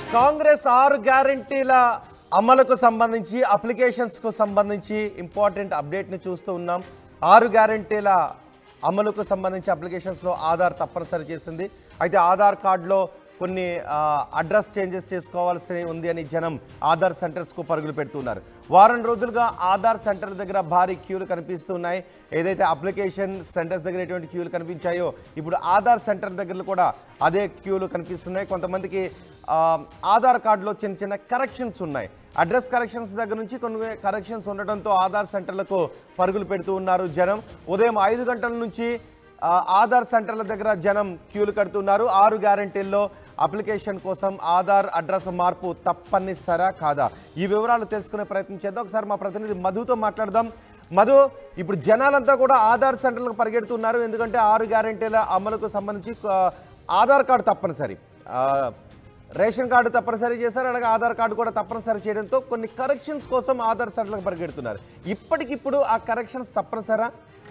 కాంగ్రెస్ ఆరు గ్యారంటీల అమలుకు సంబంధించి అప్లికేషన్స్కు సంబంధించి ఇంపార్టెంట్ అప్డేట్ని చూస్తూ ఉన్నాం ఆరు గ్యారంటీల అమలుకు సంబంధించి అప్లికేషన్స్లో ఆధార్ తప్పనిసరి చేసింది అయితే ఆధార్ కార్డులో కొన్ని ఆ, అడ్రస్ చేంజెస్ చేసుకోవాల్సి ఉంది అని జనం ఆధార్ సెంటర్స్కు పరుగులు పెడుతున్నారు వారం రోజులుగా ఆధార్ సెంటర్ దగ్గర భారీ క్యూలు కనిపిస్తున్నాయి ఏదైతే అప్లికేషన్ సెంటర్స్ దగ్గర ఎటువంటి క్యూలు కనిపించాయో ఇప్పుడు ఆధార్ సెంటర్ దగ్గర కూడా అదే క్యూలు కనిపిస్తున్నాయి కొంతమందికి ఆ, ఆధార్ కార్డులో చిన్న చిన్న కరెక్షన్స్ ఉన్నాయి అడ్రస్ కరెక్షన్స్ దగ్గర నుంచి కొన్ని కరెక్షన్స్ ఉండటంతో ఆధార్ సెంటర్లకు పరుగులు పెడుతూ ఉన్నారు జనం ఉదయం ఐదు గంటల నుంచి ఆ, ఆధార్ సెంటర్ల దగ్గర జనం క్యూలు కడుతున్నారు ఆరు గ్యారంటీల్లో అప్లికేషన్ కోసం ఆధార్ అడ్రస్ మార్పు తప్పనిసరా కాదా ఈ వివరాలు తెలుసుకునే ప్రయత్నం చేద్దాం ఒకసారి మా ప్రతినిధి మధుతో మాట్లాడదాం మధు ఇప్పుడు జనాలంతా కూడా ఆధార్ సెంటర్లకు పరిగెడుతున్నారు ఎందుకంటే ఆరు గ్యారంటీల అమలుకు సంబంధించి ఆ, ఆధార్ కార్డు తప్పనిసరి ఆ, రేషన్ కార్డు తప్పనిసరి చేశారు అలాగే ఆధార్ కార్డు కూడా తప్పనిసరి చేయడంతో కొన్ని కరెక్షన్స్ కోసం ఆధార్ సెంటర్లకు పరిగెడుతున్నారు ఇప్పటికిప్పుడు ఆ కరెక్షన్స్ తప్పనిసరా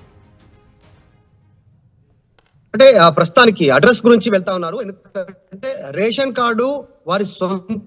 అంటే ఆ ప్రస్తుతానికి అడ్రస్ గురించి వెళ్తా ఉన్నారు ఎందుకంటే రేషన్ కార్డు వారి సొంత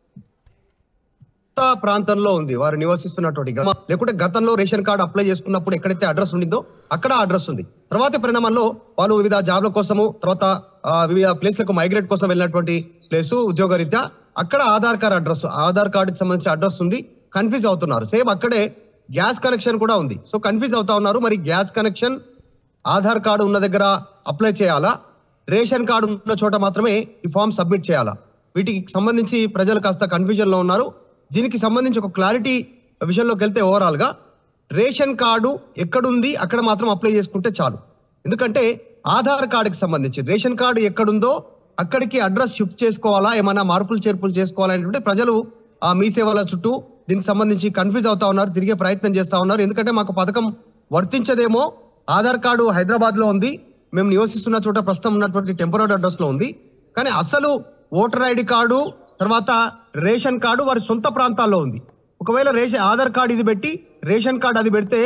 ప్రాంతంలో ఉంది వారు నివసిస్తున్నటువంటి గ్రామం. లేకుంటే గతంలో రేషన్ కార్డు అప్లై చేసుకున్నప్పుడు ఎక్కడైతే అడ్రస్ ఉండిందో అక్కడ అడ్రస్ ఉంది తర్వాత పరిణామంలో వాళ్ళు వివిధ జాబ్ల కోసము తర్వాత ఆ, వివిధ ప్లేస్లకు మైగ్రేట్ కోసం వెళ్ళినటువంటి ప్లేస్ ఉద్యోగరీత్యా అక్కడ ఆధార్ కార్డ్ అడ్రస్ ఆధార్ కార్డుకి సంబంధించిన అడ్రస్ ఉంది కన్ఫ్యూజ్ అవుతున్నారు సేమ్ అక్కడే గ్యాస్ కనెక్షన్ కూడా ఉంది సో కన్ఫ్యూజ్ అవుతా ఉన్నారు మరి గ్యాస్ కనెక్షన్ ఆధార్ కార్డు ఉన్న దగ్గర అప్లై చేయాలా రేషన్ కార్డు ఉన్న చోట మాత్రమే ఈ ఫామ్ సబ్మిట్ చేయాలా వీటికి సంబంధించి ప్రజలు కాస్త కన్ఫ్యూజన్ లో ఉన్నారు దీనికి సంబంధించి ఒక క్లారిటీ విషయంలోకి వెళ్తే ఓవరాల్ గా రేషన్ కార్డు ఎక్కడుంది అక్కడ మాత్రం అప్లై చేసుకుంటే చాలు ఎందుకంటే ఆధార్ కార్డుకి సంబంధించి రేషన్ కార్డు ఎక్కడుందో అక్కడికి అడ్రస్ షిఫ్ట్ చేసుకోవాలా ఏమైనా మార్పులు చేర్పులు చేసుకోవాలా అనేటువంటి ప్రజలు ఆ మీ సేవల చుట్టూ దీనికి సంబంధించి కన్ఫ్యూజ్ అవుతా ఉన్నారు తిరిగే ప్రయత్నం చేస్తా ఉన్నారు ఎందుకంటే మాకు పథకం వర్తించదేమో ఆధార్ కార్డు హైదరాబాద్ లో ఉంది మేము నివసిస్తున్న చోట ప్రస్తుతం ఉన్నటువంటి టెంపరీ అడ్రస్ లో ఉంది కానీ అసలు ఓటర్ ఐడి కార్డు తర్వాత రేషన్ కార్డు వారి సొంత ప్రాంతాల్లో ఉంది ఒకవేళ రేషన్ ఆధార్ కార్డు ఇది పెట్టి రేషన్ కార్డు అది పెడితే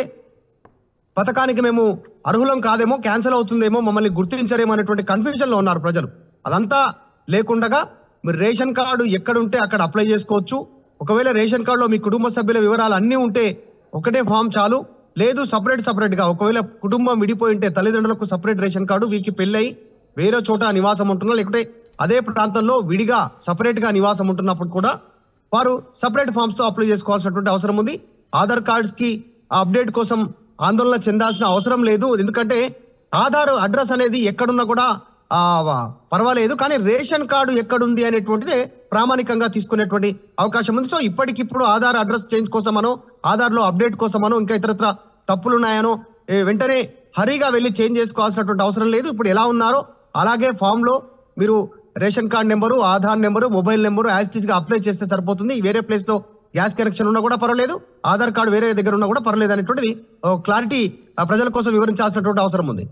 పథకానికి మేము అర్హులం కాదేమో క్యాన్సిల్ అవుతుందేమో మమ్మల్ని గుర్తించరేమో అనేటువంటి కన్ఫ్యూజన్ లో ఉన్నారు ప్రజలు అదంతా లేకుండగా మీరు రేషన్ కార్డు ఎక్కడుంటే అక్కడ అప్లై చేసుకోవచ్చు ఒకవేళ రేషన్ కార్డులో మీ కుటుంబ సభ్యుల వివరాలు అన్నీ ఉంటే ఒకటే ఫామ్ చాలు లేదు సపరేట్ సపరేట్ గా ఒకవేళ కుటుంబం విడిపోయి ఉంటే తల్లిదండ్రులకు సపరేట్ రేషన్ కార్డు వీరికి పెళ్ళై వేరే చోట నివాసం ఉంటున్నా లేకుంటే అదే ప్రాంతంలో విడిగా సపరేట్ గా నివాసం ఉంటున్నప్పుడు కూడా వారు సపరేట్ ఫామ్స్ తో అప్లై చేసుకోవాల్సినటువంటి అవసరం ఉంది ఆధార్ కార్డ్స్ కి ఆ అప్డేట్ కోసం ఆందోళన చెందాల్సిన అవసరం లేదు ఎందుకంటే ఆధార్ అడ్రస్ అనేది ఎక్కడున్నా కూడా ఆ, వ- పర్వాలేదు కానీ రేషన్ కార్డు ఎక్కడుంది అనేటువంటిదే ప్రామాణికంగా తీసుకునేటువంటి అవకాశం ఉంది సో ఇప్పటికిప్పుడు ఆధార్ అడ్రస్ చేంజ్ కోసమనో ఆధార్ లో అప్డేట్ కోసమనో ఇంకా ఇతరత్ర తప్పులు ఉన్నాయనో ఏ, వెంటనే హరీగా వెళ్ళి చేంజ్ చేసుకోవాల్సినటువంటి అవసరం లేదు ఇప్పుడు ఎలా ఉన్నారో అలాగే ఫామ్ లో మీరు ration card number Aadhaar number mobile number as గా అప్లై చేస్తే సరిపోతుంది వేరే ప్లేస్ లో గ్యాస్ కనెక్షన్ ఉన్నా కూడా పర్వాలేదు ఆధార్ కార్డు వేరే దగ్గర ఉన్నా కూడా పర్వాలేదు అనేటువంటిది క్లారిటీ ప్రజల కోసం వివరించాల్సినటువంటి అవసరం ఉంది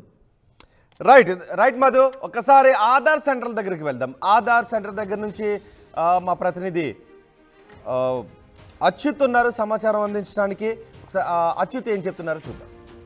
రైట్ రైట్ మధు ఒకసారి ఆధార్ సెంటర్ దగ్గరికి వెళ్దాం ఆధార్ సెంటర్ దగ్గర నుంచి ఆ, మా ప్రతినిధి ఆ, అచ్యుత్ ఉన్నారు సమాచారం అందించడానికి ఒకసారి, ఆ, అచ్యుత్ ఏం చెప్తున్నారు చూద్దాం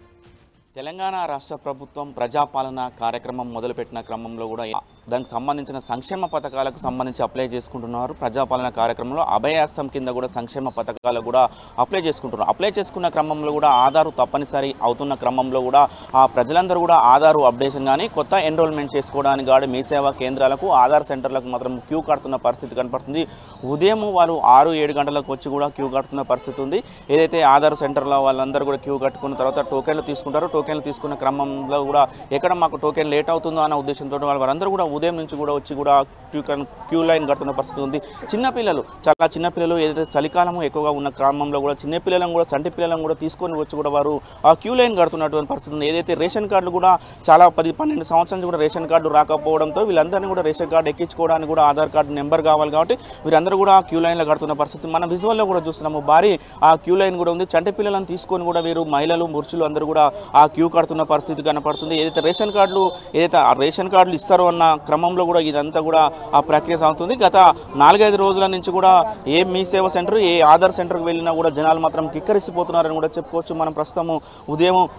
తెలంగాణ రాష్ట్ర ప్రభుత్వం ప్రజాపాలన కార్యక్రమం మొదలుపెట్టిన క్రమంలో కూడా దానికి సంబంధించిన సంక్షేమ పథకాలకు సంబంధించి అప్లై చేసుకుంటున్నారు ప్రజాపాలన కార్యక్రమంలో అభయాస్తం కింద కూడా సంక్షేమ పథకాలు కూడా అప్లై చేసుకుంటున్నారు అప్లై చేసుకున్న క్రమంలో కూడా ఆధారు తప్పనిసరి అవుతున్న క్రమంలో కూడా ఆ ప్రజలందరూ కూడా ఆధారు అప్డేషన్ కానీ కొత్త ఎన్రోల్మెంట్ చేసుకోవడానికి కానీ మీ సేవా కేంద్రాలకు ఆధార్ సెంటర్లకు మాత్రం క్యూ కడుతున్న పరిస్థితి కనపడుతుంది ఉదయం వాళ్ళు ఆరు ఏడు గంటలకు వచ్చి కూడా క్యూ కడుతున్న పరిస్థితి ఉంది ఏదైతే ఆధార్ సెంటర్లో వాళ్ళందరూ కూడా క్యూ కట్టుకున్న తర్వాత టోకెన్లు తీసుకుంటారు టోకెన్లు తీసుకున్న క్రమంలో కూడా ఎక్కడ మాకు టోకెన్ లేట్ అవుతుందో అన్న ఉద్దేశంతో వాళ్ళు వారందరూ కూడా ఉదయం నుంచి కూడా వచ్చి కూడా క్యూ కన్- క్యూ లైన్ కడుతున్న పరిస్థితి ఉంది చిన్నపిల్లలు చాలా చిన్నపిల్లలు ఏదైతే చలికాలము ఎక్కువగా ఉన్న క్రమంలో కూడా చిన్న పిల్లలను కూడా చంటి పిల్లలను కూడా తీసుకొని వచ్చి కూడా వారు ఆ క్యూ లైన్ కడుతున్నటువంటి పరిస్థితి ఉంది ఏదైతే రేషన్ కార్డులు కూడా చాలా పది పన్నెండు సంవత్సరాల నుంచి కూడా రేషన్ కార్డు రాకపోవడంతో వీళ్ళందరినీ కూడా రేషన్ కార్డు ఎక్కించుకోవడానికి కూడా ఆధార్ కార్డు నెంబర్ కావాలి కాబట్టి వీరందరూ కూడా క్యూ లైన్లో కడుతున్న పరిస్థితి మన విజువల్లో కూడా చూస్తున్నాము భారీ ఆ క్యూ లైన్ కూడా ఉంది చంటి పిల్లలను తీసుకొని కూడా వీరు మహిళలు పురుషులు అందరూ కూడా ఆ క్యూ కడుతున్న పరిస్థితి కనపడుతుంది ఏదైతే రేషన్ కార్డులు ఏదైతే ఆ రేషన్ కార్డులు ఇస్తారో అన్న క్రమంలో కూడా ఇదంతా కూడా ఆ ప్రక్రియ సాగుతుంది గత నాలుగైదు రోజుల నుంచి కూడా ఏ మీ సేవ సెంటర్ ఏ ఆధార్ సెంటర్కి వెళ్ళినా కూడా జనాలు మాత్రం కిక్కరిసిపోతున్నారని కూడా చెప్పుకోవచ్చు మనం ప్రస్తుతం ఉదయం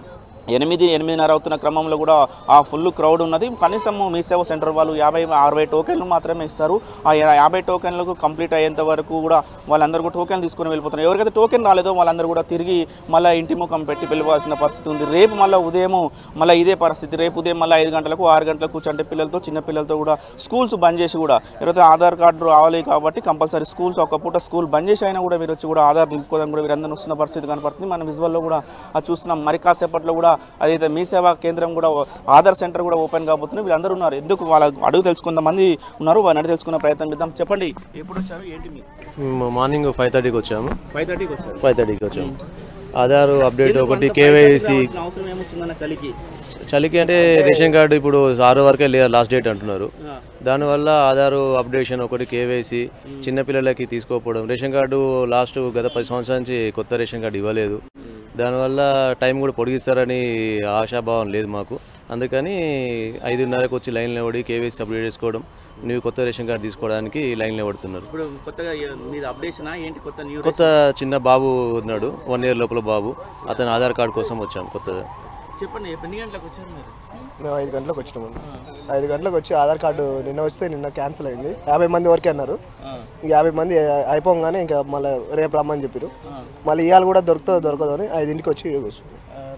ఎనిమిది ఎనిమిదిన్నర అవుతున్న క్రమంలో కూడా ఆ ఫుల్ క్రౌడ్ ఉన్నది కనీసం మీ సేవ సెంటర్ వాళ్ళు యాభై అరవై టోకెన్లు మాత్రమే ఇస్తారు ఆ యా- యాభై టోకెన్లకు కంప్లీట్ అయ్యేంత వరకు కూడా వాళ్ళందరూ కూడా టోకెన్ తీసుకొని వెళ్ళిపోతున్నారు ఎవరికైతే టోకెన్ రాలేదో వాళ్ళందరూ కూడా తిరిగి మళ్ళీ ఇంటి ముఖం పెట్టి వెళ్ళవలసిన పరిస్థితి ఉంది రేపు మళ్ళీ ఉదయం మళ్ళీ ఇదే పరిస్థితి రేపు ఉదయం మళ్ళీ ఐదు గంటలకు ఆరు గంటలకు చంటి పిల్లలతో చిన్న పిల్లలతో కూడా స్కూల్స్ బంద్ చేసి కూడా ఎవరైతే ఆధార్ కార్డు రావాలి కాబట్టి కంపల్సరీ స్కూల్స్ ఒక పూట స్కూల్ బంద్ చేసి అయినా కూడా మీరు వచ్చి కూడా ఆధార్ నింపుకోవడానికి కూడా వీరందరూ వస్తున్న పరిస్థితి కనపడుతుంది మన విజువల్లో కూడా అది చూస్తున్నాం మరి కాసేపట్లో కూడా అదైతే మీ సేవా కేంద్రం కూడా ఆధార్ సెంటర్ కూడా ఓపెన్ కాబోతుంది వీళ్ళందరూ ఉన్నారు ఎందుకు వాళ్ళ అడుగు తెలుసుకున్న మంది ఉన్నారు వాళ్ళని అడిగి తెలుసుకునే ప్రయత్నం చేద్దాం చెప్పండి ఎప్పుడు వచ్చారు ఏంటి మీ మేము మార్నింగ్ ఫైవ్ థర్టీకి వచ్చాము ఫైవ్ థర్టీకి వచ్చారు ఫైవ్ థర్టీకి వచ్చాము ఆధార్ అప్డేట్ ఒకటి కేవైసీ రావాల్సిన అవసరం ఏమొచ్చిందన్న చలికి చలికి అంటే రేషన్ కార్డు ఇప్పుడు ఆరో వరకే లే లాస్ట్ డేట్ అంటున్నారు దానివల్ల ఆధార్ అప్డేషన్ ఒకటి కేవైసీ చిన్నపిల్లలకి తీసుకోకపోవడం రేషన్ కార్డు లాస్ట్ గత పది సంవత్సరాల నుంచి కొత్త రేషన్ కార్డు ఇవ్వలేదు దానివల్ల టైం కూడా పొడిగిస్తారని ఆశాభావం లేదు మాకు అందుకని ఐదున్నరకు వచ్చి లైన్లో పడి కేవైసీ అప్డేట్ చేసుకోవడం నువ్వు కొత్త రేషన్ కార్డు తీసుకోవడానికి లైన్లో పడుతున్నారు ఇప్పుడు కొత్తగా మీది అప్డేషన్ ఏంటి కొత్త న్యూ కొత్త చిన్న బాబు ఉన్నాడు వన్ ఇయర్ లోపల బాబు అతని ఆధార్ కార్డు కోసం వచ్చాం కొత్తగా చెప్పండి ఎన్ని గంటలకు వచ్చారు మీరు మేము ఐదు గంటలకు వచ్చినాము ఐదు గంటలకు వచ్చి ఆధార్ కార్డు నిన్న వస్తే నిన్న క్యాన్సిల్ అయింది యాభై మంది వరకే అన్నారు ఇంక యాభై మంది అయిపోగానే ఇంకా మళ్ళీ రేపు రమ్మని చెప్పారు మళ్ళీ ఇవాళ కూడా దొరుకుతుందో దొరకదో అని ఐదింటికి వచ్చి ఈడకి వస్తున్నాం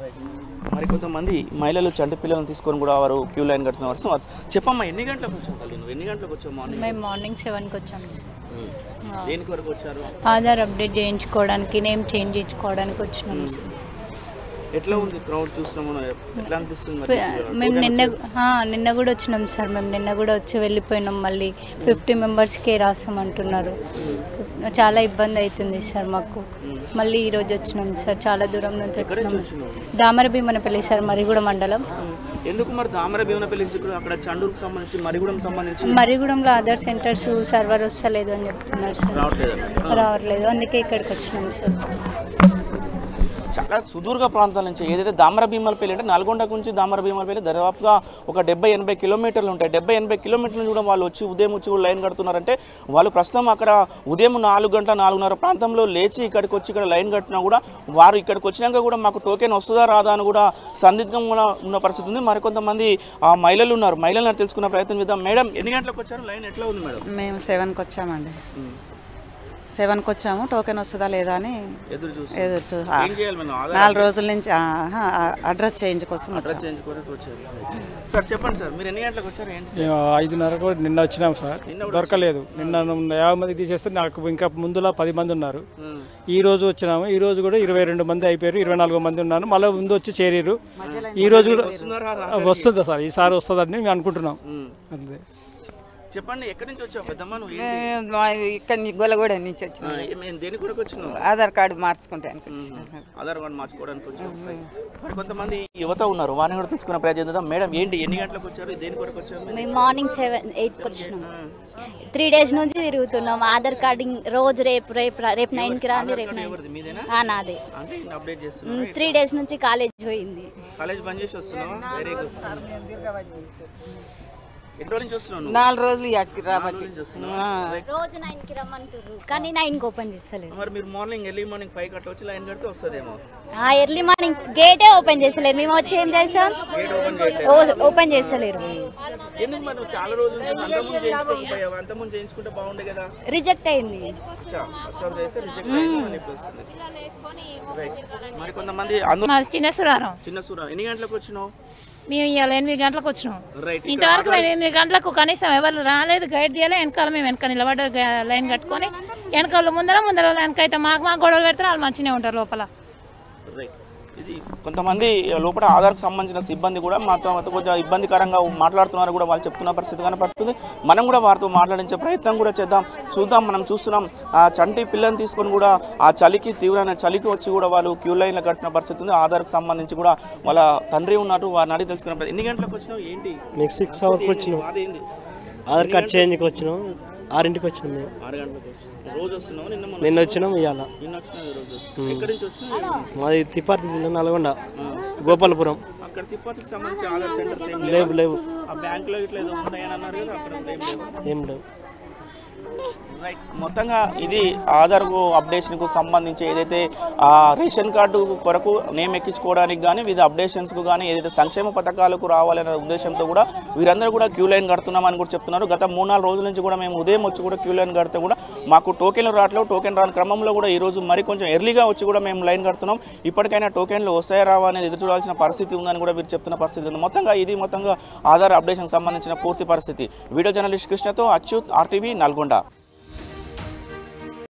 మరి కొంతమంది మహిళలు చంటి పిల్లలను తీసుకొని కూడా వారు క్యూ లైన్ కడుతున్న వరుస చెప్పమ్మా ఎన్ని గంటలకు వచ్చావు తల్లి నువ్వు ఎన్ని గంటలకు వచ్చావు మార్నింగ్ మేము మార్నింగ్ సెవెన్కి వచ్చాము సార్ దేనికి వరకు వచ్చారు ఆధార్ అప్డేట్ చేయించుకోవడానికి నేమ్ చేంజ్ చేయించుకోవడానికి వచ్చినాము సార్ ఎట్లా ఉంది క్రౌడ్ చూస్తున్నాము ఎట్లా అనిపిస్తుంది మరి? మేము నిన్న ఆ, నిన్న కూడా వచ్చినాం సార్ మేము నిన్న కూడా వచ్చి వెళ్ళిపోయినాం మళ్ళీ ఫిఫ్టీ మెంబర్స్కే రాసామంటున్నారు చాలా ఇబ్బంది అవుతుంది సార్ మాకు మళ్ళీ ఈరోజు వచ్చినాం సార్ చాలా దూరం నుంచి వచ్చినాం దామర భీమనపల్లి సార్ మరిగూడ మండలం ఎందుకు మరి దామర భీమనపల్లి ఇప్పుడు అక్కడ చండూరుకు సంబంధించి మరిగూడెం సంబంధించి మరిగూడెంలో ఆధార్ సెంటర్స్ సర్వర్ వస్తలేదు అని చెప్తున్నారు సార్ రావట్లేదు రావట్లేదు అందుకే ఇక్కడికి వచ్చినాం సార్ చాలా సుదూర్ఘ ప్రాంతాల నుంచి ఏదైతే దామర భీమలపల్లి అంటే నల్గొండ నుంచి దామర భీమలపల్లి దాదాపుగా ఒక డెబ్బై ఎనభై కిలోమీటర్లు ఉంటాయి డెబ్బై ఎనభై కిలోమీటర్లు కూడా వాళ్ళు వచ్చి ఉదయం వచ్చి కూడా లైన్ కడుతున్నారంటే వాళ్ళు ప్రస్తుతం అక్కడ ఉదయం నాలుగు గంటల నాలుగున్నర ప్రాంతంలో లేచి ఇక్కడికి వచ్చి ఇక్కడ లైన్ కట్టినా కూడా వారు ఇక్కడికి వచ్చినాక కూడా మాకు టోకెన్ వస్తుందా రాదా అని కూడా సందిగ్ధం కూడా ఉన్న పరిస్థితి ఉంది మరికొంతమంది ఆ మహిళలు ఉన్నారు మహిళలను తెలుసుకునే ప్రయత్నం చేద్దాం మేడం ఎన్ని గంటలకు వచ్చారు లైన్ ఎట్లా ఉంది మేడం మేము సెవెన్కి వచ్చామండి సెవెన్కి వచ్చాము టోకెన్ వస్తుందా లేదా అని ఎదురు చూసి ఎదురు చూ ఏం చేయాలి మేము ఆధార్ నాలుగు రోజుల నుంచి ఆహా, అడ్రస్ చేంజ్ కోసం వచ్చాము చేయించుకోవడానికి వచ్చారు సార్ చెప్పండి సార్ మీరు ఎన్ని గంటలకు వచ్చారు ఏంటి సార్? మేము ఐదున్నరకు నిన్న వచ్చినాం సార్ దొరకలేదు నిన్న యాభై మంది తీసేస్తే నాకు ఇంకా ముందులా పది మంది ఉన్నారు ఈ రోజు వచ్చినాము ఈ రోజు కూడా ఇరవై రెండు మంది అయిపోయారు ఇరవై నాలుగు మంది ఉన్నారు మళ్ళీ ముందు వచ్చి చేరారు ఈ రోజు కూడా వస్తుందా సార్ ఈసారి వస్తుందని మేము అనుకుంటున్నాం అంతే చెప్పండి ఎక్కడి నుంచి వచ్చావు పెద్దమ్మ నువ్వు ఏంటి? ఇక్కడ గొలగూడ నుంచి వచ్చిన ఆ, ఏ- మేము దేని కొరకు వచ్చినావు ఆధార్ కార్డు మార్చుకుంటాను ఆధార్ కార్డు మార్చుకోవడానికి వచ్చాం మరి కొంతమంది యువత ఉన్నారు వారిని కూడా తెలుసుకునే ప్రయత్నం చేద్దాం మేడం ఏంటి ఎన్ని గంటలకు వచ్చారు దేని కొరకు వచ్చారు మీరు? మేము మార్నింగ్ సెవెన్ ఎయిట్కి వచ్చినాం త్రీ డేస్ నుంచి తిరుగుతున్నాం ఆధార్ కార్డింగ్ రోజు రేపు రేపు రా- రేపు నైన్కి రాండి రేపు నైన్ ఎవరిది? మీదేనా ఆ, నాదే అంటే ఇన్ని అప్డేట్ చేస్తున్నారు త్రీ డేస్ నుంచి కాలేజ్ పోయింది కాలేజ్ బంద్ చేసి వస్తున్నావా వెరీ గుడ్ ఎన్ని రోజుల నుంచి వస్తున్నావు నువ్వు? నాలుగు రోజులు ఇక్కడికి నాలుగు రాబట్టి రోజుల నుంచి వస్తున్నావా? Right. రోజు నైన్కి రమ్మంటారు కానీ నైన్కి ఓపెన్ చేస్తలేరు మరి మీరు మార్నింగ్ ఎర్లీ మార్నింగ్ ఫైవ్ కట్ల వచ్చి లైన్ కడితే వస్తుందేమో ఆ ఎర్లీ మార్నింగ్ గేటే ఓపెన్ చేస్తలేరు మేము వచ్చి ఏం చేస్తాం ఓ- ఓపెన్ చేస్తలేరు ఎందుకు మరి నువ్వు చాలా రోజుల నుంచి అంతకుముందు చేయించుకోకపోయావు అంతకుముందు చేయించుకుంటే బాగుండే కదా రిజెక్ట్ అయింది అచ్చా, ఫస్ట్ ఆఫ్ చేస్తే రిజెక్ట్ అయింది అని ఇప్పుడు వస్తుంది. Right. మరి కొంతమంది అందరూ మాది చిన్న సురారం చిన్న సూర ఎన్ని గంటలకు వచ్చినావు మేము ఇవాళ ఎనిమిది గంటలకు వచ్చినాం రైట్ ఇంతవరకు ఎనిమిది గంటలకు కనీసం ఎవరు రాలేదు గైడ్ చేయలే వెనకాల మేము వెనక నిలబడ్డ గ- లైన్ కట్టుకొని వెనకాల ముందర ముందర వెనక అయితే మాకు మాకు గొడవలు పెడతారు వాళ్ళు మంచిగా ఉంటారు లోపల రైట్ ఇది కొంతమంది లోపల ఆధార్కు సంబంధించిన సిబ్బంది కూడా మాతో మాతో కొంచెం ఇబ్బందికరంగా మాట్లాడుతున్నారు కూడా వాళ్ళు చెప్తున్న పరిస్థితి కనపడుతుంది మనం కూడా వారితో మాట్లాడించే ప్రయత్నం కూడా చేద్దాం చూద్దాం మనం చూస్తున్నాం ఆ చంటి పిల్లని తీసుకొని కూడా ఆ చలికి తీవ్రమైన చలికి వచ్చి కూడా వాళ్ళు క్యూ లైన్లో కట్టిన పరిస్థితి ఉంది ఆధార్కు సంబంధించి కూడా వాళ్ళ తండ్రి ఉన్నట్టు వారిని అడిగి తెలుసుకున్న ప్రయత్నం. ఎన్ని గంటలకు వచ్చినావు ఏంటి మీకు సిక్స్ అవర్కి వచ్చినాం అదేంటి ఆధార్ కార్డ్ చేంజ్కి వచ్చినాం ఆరింటికి వచ్చినాం మేము ఆరు గంటలకు వచ్చినావు రోజు వస్తున్నావు నిన్న మొన్న నిన్న వచ్చినాం ఇవాళ నిన్న వచ్చినావు ఈ రోజు వస్తున్నావు. ఎక్కడి నుంచి వచ్చినావు మాది తిప్పార్తి జిల్లా నల్గొండ గోపాలపురం అక్కడ తిరుపతికి సంబంధించి ఆధార్ సెంటర్స్ ఏం లేవు లేవు ఆ బ్యాంకులో ఇట్లా ఏదో ఉన్నాయని అన్నారు కదా అక్కడ ఏం లేవు ఏం లేవు మొత్తంగా ఇది ఆధార్ అప్డేషన్కు సంబంధించి ఏదైతే ఆ రేషన్ కార్డు కొరకు నేమ్ ఎక్కించుకోవడానికి కానీ వివిధ అప్డేషన్స్కు కానీ ఏదైతే సంక్షేమ పథకాలకు రావాలనే ఉద్దేశంతో కూడా వీరందరూ కూడా క్యూ లైన్ కడుతున్నామని కూడా చెప్తున్నారు గత మూడు నాలుగు రోజుల నుంచి కూడా మేము ఉదయం వచ్చి కూడా క్యూ లైన్ కడితే కూడా మాకు టోకెన్లు రావట్లేవు టోకెన్ రాని క్రమంలో కూడా ఈ రోజు మరి కొంచెం ఎర్లీగా వచ్చి కూడా మేము లైన్ కడుతున్నాం ఇప్పటికైనా టోకెన్లు వస్తాయా రావా అనేది ఎదురు చూడాల్సిన పరిస్థితి ఉందని కూడా వీరు చెప్తున్న పరిస్థితి ఉంది మొత్తంగా ఇది మొత్తంగా ఆధార్ అప్డేషన్ సంబంధించిన పూర్తి పరిస్థితి వీడియో జర్నలిస్ట్ కృష్ణతో అచ్యుత్ ఆర్టీవీ నల్గొండ